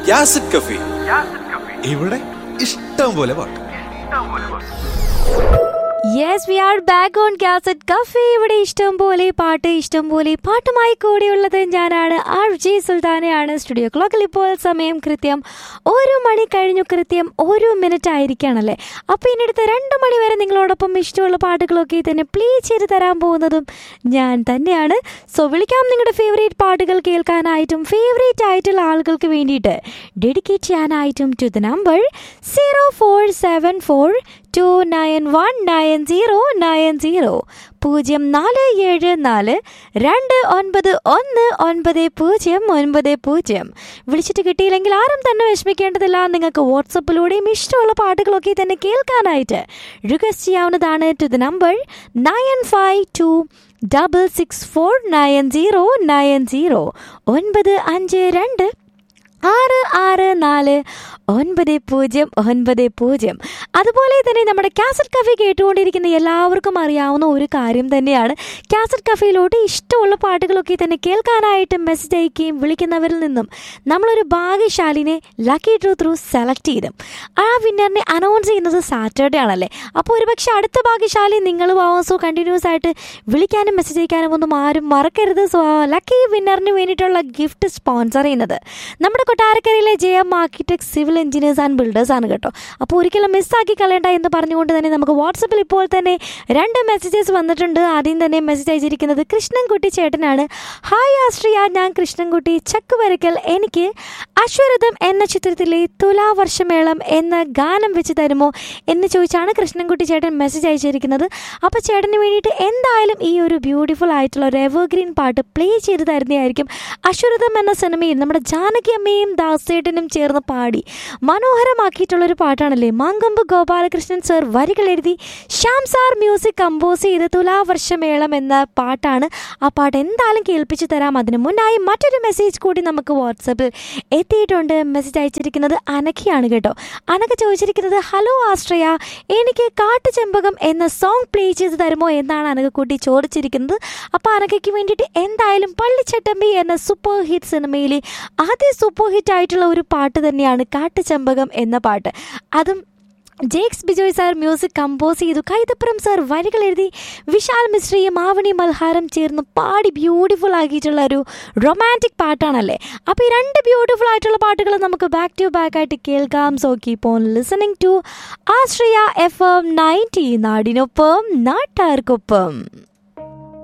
യാസിഡ് കഫി ഇവിടെ ഇഷ്ടം പോലെ പാട്ട് yes we are back on cassette cafe ഇവിടെ ഇഷ്ടം പോലെ പാട്ട് ഇഷ്ടം പോലെ പാട്ടുമായി കൂടിയുള്ളത് ഞാനാണ് ആർ ജി സുൽത്താനയാണ് സ്റ്റുഡിയോ ക്ലോക്കിൽ ഇപ്പോൾ സമയം കൃത്യം ഒരു മണി കഴിഞ്ഞു കൃത്യം ഒരു മിനിറ്റ് ആയിരിക്കുകയാണല്ലേ അപ്പോൾ ഇനി അടുത്ത രണ്ട് മണി വരെ നിങ്ങളോടൊപ്പം ഇഷ്ടമുള്ള പാട്ടുകളൊക്കെ തന്നെ പ്ലേ ചെയ്ത് തരാൻ പോകുന്നതും ഞാൻ തന്നെയാണ് സോ വിളിക്കാം നിങ്ങളുടെ ഫേവറേറ്റ് പാട്ടുകൾ കേൾക്കാനായിട്ടും ഫേവറേറ്റ് ആയിട്ടുള്ള ആളുകൾക്ക് വേണ്ടിയിട്ട് ഡെഡിക്കേറ്റ് ചെയ്യാനായിട്ടും to the number zero four seven four two nine one nine zero nine zero പൂജ്യം നാല് ഏഴ് നാല് രണ്ട് ഒൻപത് ഒന്ന് ഒൻപത് പൂജ്യം ഒൻപത് പൂജ്യം വിളിച്ചിട്ട് കിട്ടിയില്ലെങ്കിൽ ആരും തന്നെ വിഷമിക്കേണ്ടതില്ല നിങ്ങൾക്ക് വാട്സപ്പിലൂടെയും ഇഷ്ടമുള്ള പാട്ടുകളൊക്കെ തന്നെ കേൾക്കാനായിട്ട് റിക്വസ്റ്റ് ചെയ്യാവുന്നതാണ് to the number nine five two double six four nine zero nine zero ഒൻപത് അഞ്ച് രണ്ട് ആറ് ആറ് നാല് ഒൻപത് പൂജ്യം ഒൻപത് പൂജ്യം അതുപോലെ തന്നെ നമ്മുടെ കാസറ്റ് കഫേ കേട്ടുകൊണ്ടിരിക്കുന്ന എല്ലാവർക്കും അറിയാവുന്ന ഒരു കാര്യം തന്നെയാണ് കാസറ്റ് കഫേയിലോട്ട് ഇഷ്ടമുള്ള പാട്ടുകളൊക്കെ തന്നെ കേൾക്കാനായിട്ട് മെസ്സേജ് അയക്കുകയും വിളിക്കുന്നവരിൽ നിന്നും നമ്മളൊരു ഭാഗ്യശാലിനെ ലക്കി ഡ്രോ ത്രൂ സെലക്ട് ചെയ്തും ആ വിന്നറിനെ അനൗൺസ് ചെയ്യുന്നത് സാറ്റർഡേ ആണല്ലേ അപ്പോൾ ഒരുപക്ഷെ അടുത്ത ഭാഗ്യശാലി നിങ്ങളും ആവാം സോ കണ്ടിന്യൂസ് ആയിട്ട് വിളിക്കാനും മെസ്സേജ് അയക്കാനും ഒന്നും ആരും മറക്കരുത് സോ ലക്കി വിന്നറിന് വേണ്ടിയിട്ടുള്ള ഗിഫ്റ്റ് സ്പോൺസർ ചെയ്യുന്നത് നമ്മുടെ കൊട്ടാരക്കരയിലെ J M architect civil engineers and builders ആണ് കേട്ടോ അപ്പോൾ ഒരിക്കലും മിസ്സാക്കി കളയണ്ട എന്ന് പറഞ്ഞുകൊണ്ട് തന്നെ നമുക്ക് വാട്സപ്പിൽ ഇപ്പോൾ തന്നെ രണ്ട് മെസ്സേജസ് വന്നിട്ടുണ്ട് ആദ്യം തന്നെ മെസ്സേജ് അയച്ചിരിക്കുന്നത് കൃഷ്ണൻകുട്ടി ചേട്ടനാണ് ഹായ് ആശ്രിയ ഞാൻ കൃഷ്ണൻകുട്ടി ചക്ക് വരയ്ക്കൽ എനിക്ക് അശ്വരഥം എന്ന ചിത്രത്തിലെ തുലാവർഷമേളം എന്ന ഗാനം വെച്ച് തരുമോ എന്ന് ചോദിച്ചാണ് കൃഷ്ണൻകുട്ടി ചേട്ടൻ മെസ്സേജ് അയച്ചിരിക്കുന്നത് അപ്പോൾ ചേട്ടന് വേണ്ടിയിട്ട് എന്തായാലും ഈ ഒരു ബ്യൂട്ടിഫുൾ ആയിട്ടുള്ള ഒരു എവർഗ്രീൻ പാട്ട് പ്ലേ ചെയ്ത് തരുന്നതായിരിക്കും അശ്വരഥം എന്ന സിനിമയിൽ നമ്മുടെ ജാനകി അമ്മയും ദാസേട്ടനും ചേർന്ന് പാടി മനോഹരമാക്കിയിട്ടുള്ളൊരു പാട്ടാണല്ലേ മാങ്കമ്പ് ഗോപാലകൃഷ്ണൻ സർ വരികൾ എഴുതി ശ്യാം സാർ മ്യൂസിക് കമ്പോസ് ചെയ്ത് തുലാവർഷമേളം എന്ന പാട്ടാണ് ആ പാട്ട് എന്തായാലും കേൾപ്പിച്ചു തരാം അതിന് മുന്നായി മറ്റൊരു മെസ്സേജ് കൂടി നമുക്ക് വാട്സപ്പിൽ എത്തിയിട്ടുണ്ട് മെസ്സേജ് അയച്ചിരിക്കുന്നത് അനഖയാണ് കേട്ടോ അനഖ ചോദിച്ചിരിക്കുന്നത് ഹലോ ആശ്രയ എനിക്ക് കാട്ടുചെമ്പകം എന്ന സോങ് പ്ലേ ചെയ്ത് തരുമോ എന്നാണ് അനകക്കുട്ടി ചോദിച്ചിരിക്കുന്നത് അപ്പോൾ അനഘയ്ക്ക് വേണ്ടിയിട്ട് എന്തായാലും പള്ളിച്ചട്ടമ്പി എന്ന സൂപ്പർ ഹിറ്റ് സിനിമയിലെ ആദ്യ സൂപ്പർ ഹിറ്റ് ആയിട്ടുള്ള ഒരു പാട്ട് തന്നെയാണ് കാട്ടുചെമ്പകം എന്ന പാട്ട് അതും Jakes Bejoy sir music compose ചെയ്തു കൈതപ്പുറം സാർ വരികൾ എഴുതി വിശാൽ മിശ്രയും മാവണി മൽഹാരം ചേർന്ന് പാടി ബ്യൂട്ടിഫുൾ ആക്കിയിട്ടുള്ള ഒരു റൊമാൻറ്റിക് പാട്ടാണല്ലേ അപ്പോൾ ഈ രണ്ട് ബ്യൂട്ടിഫുൾ ആയിട്ടുള്ള പാട്ടുകൾ നമുക്ക് ബാക്ക് ടു ബാക്ക് ആയിട്ട് കേൾക്കാം so keep on listening to Ashraya FM ninety നയൻറ്റി നാടിനൊപ്പം നാട്ടാർക്കൊപ്പം